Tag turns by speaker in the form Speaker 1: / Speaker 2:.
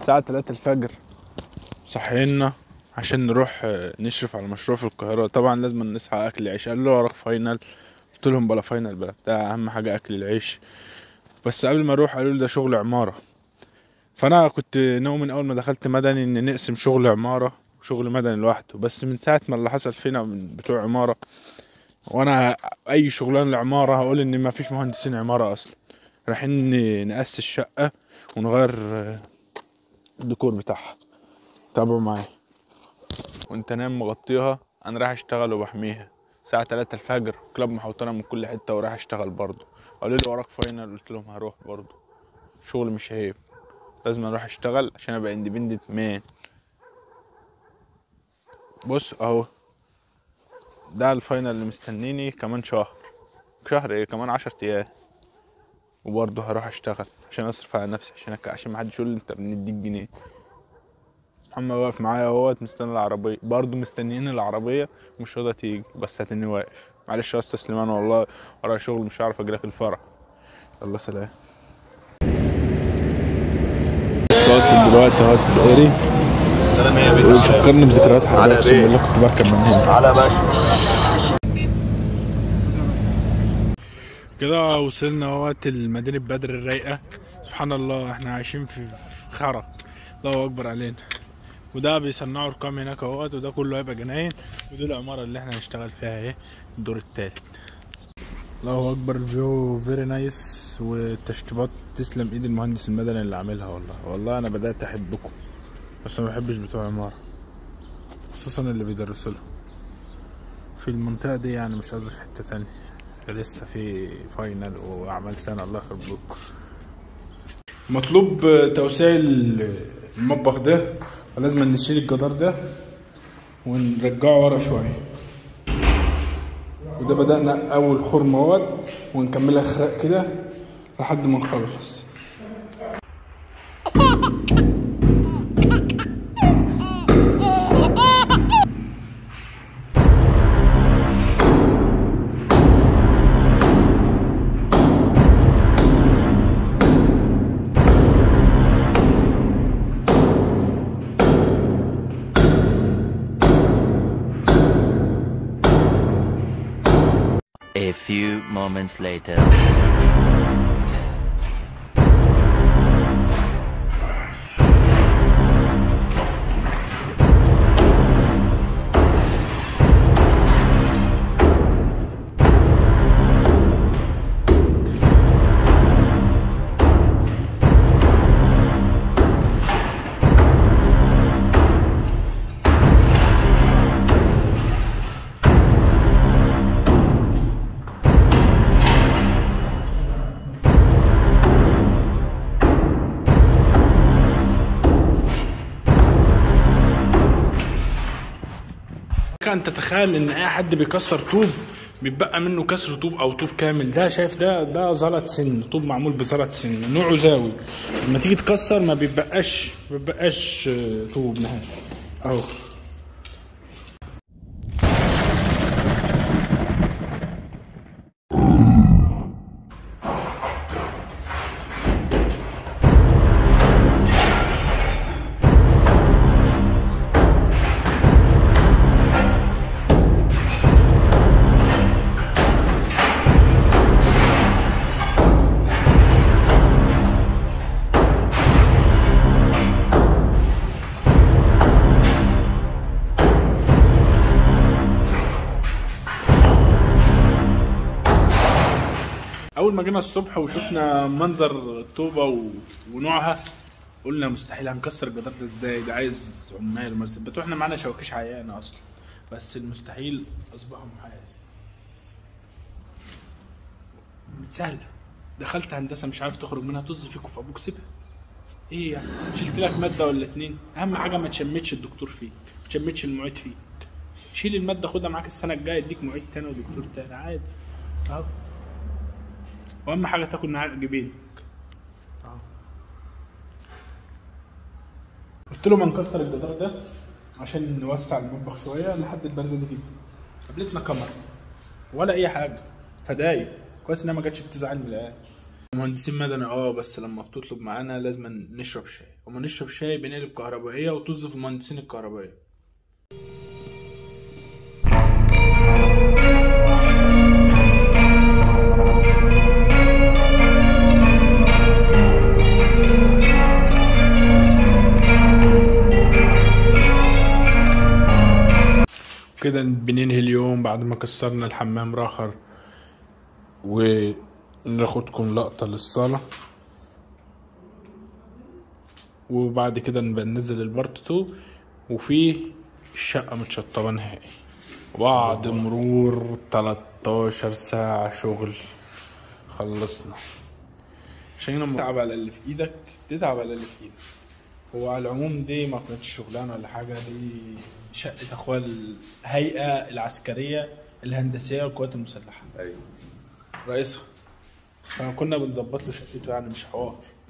Speaker 1: الساعة 3 الفجر صحينا عشان نروح آه، نشرف على مشروع في القاهرة طبعا لازم نصحى أكل العيش قالوا لي وراك فاينل قلت لهم بلا فاينل بلا بتاع أهم حاجة أكل العيش بس قبل ما أروح قالوا لي ده شغل عمارة فأنا كنت ناوي من أول ما دخلت مدني إن نقسم شغل عمارة وشغل مدني لوحده بس من ساعة ما اللي حصل فينا من بتوع عمارة وأنا أي شغلانة العمارة هقول إن ما فيش مهندسين عمارة أصلا رايحين ن- نأسس شقة ونغير آه، الديكور بتاعها تابعوا معايا وانت نايم مغطيها انا رايح اشتغل وبحميها الساعة 3 الفجر كلاب محوطنا من كل حتة ورايح اشتغل برضه قالوا لي وراك فاينل قلت لهم هروح برضه شغل مش عيب لازم اروح اشتغل عشان ابقى اندبندنت مان بص اهو ده الفاينل اللي مستنيني كمان شهر شهر ايه كمان عشر ايام وبرضه هروح اشتغل عشان اصرف على نفسي عشان أك... عشان محدش يقول لي انت بنديك جنيه محمد واقف معايا اهوت مستني العربية برضه مستنيين العربية مش راضية تيجي بس هتني واقف معلش يا استاذ سليمان والله ورايا شغل مش هعرف اجيلك الفرح يلا سلام واصل دلوقتي اهو الدائري
Speaker 2: سلام يا بيه
Speaker 1: وفكرني بذكريات حاجة
Speaker 2: على
Speaker 1: اقسم
Speaker 2: بيه.
Speaker 1: بالله كنت بركب من هنا
Speaker 2: على باشا
Speaker 1: كده وصلنا وقت المدينة بدر الرايقة سبحان الله احنا عايشين في في خرا الله اكبر علينا وده بيصنعوا رقم هناك اهوت وده كله هيبقى جناين ودي العمارة اللي احنا هنشتغل فيها ايه الدور التالت الله اكبر الفيو فيري نايس والتشطيبات تسلم ايد المهندس المدني اللي عاملها والله والله انا بدأت احبكم بس ما بحبش بتوع عمارة خصوصا اللي بيدرسوا لهم في المنطقة دي يعني مش قصدي في حتة تانية لسه في فاينل واعمال سنه الله يخرب بيكم مطلوب توسيع المطبخ ده ولازم نشيل الجدار ده ونرجعه ورا شويه وده بدأنا أول خرم اهوت ونكملها خراق كده لحد ما نخلص
Speaker 3: A few moments later.
Speaker 1: كان تتخيل ان اي حد بيكسر طوب بيتبقى منه كسر طوب او طوب كامل ده شايف ده ده زلط سن طوب معمول بزلط سن نوعه زاوي لما تيجي تكسر ما بيبقاش ما بيبقاش آه، طوب نهائي اهو اول ما جينا الصبح وشفنا منظر الطوبه و... ونوعها قلنا مستحيل هنكسر الجدار ده ازاي ده عايز عمال ومرسبات واحنا معانا شواكيش عيانه اصلا بس المستحيل اصبح محال سهله دخلت هندسه مش عارف تخرج منها طز فيك وفي ابوك سيبها ايه يعني شلت لك ماده ولا اتنين اهم حاجه ما تشمتش الدكتور فيك ما تشمتش المعيد فيك شيل الماده خدها معاك السنه الجايه يديك معيد تاني ودكتور تاني عادي اهو واهم حاجه تاكل معاك جبين أهو. قلت له ما نكسر الجدار ده عشان نوسع المطبخ شويه لحد البرزه دي كده قابلتنا كاميرا ولا اي حاجه فدايق كويس انها ما جاتش بتزعل من العيال مهندسين مدني اه بس لما بتطلب معانا لازم نشرب شاي وما نشرب شاي بنقلب كهربائية وطز في المهندسين الكهربائية كده بننهي اليوم بعد ما كسرنا الحمام راخر وناخدكم لقطة للصالة وبعد كده نبقى ننزل البارت 2 وفي الشقة متشطبة نهائي بعد مرور 13 ساعة شغل خلصنا عشان لما تتعب على اللي في ايدك تتعب على اللي في ايدك هو على العموم دي ما كانتش شغلانه ولا حاجه دي شقه اخوان الهيئه العسكريه الهندسيه والقوات المسلحه
Speaker 2: ايوه
Speaker 1: رئيسها فكنا بنظبط له شقته يعني مش حوار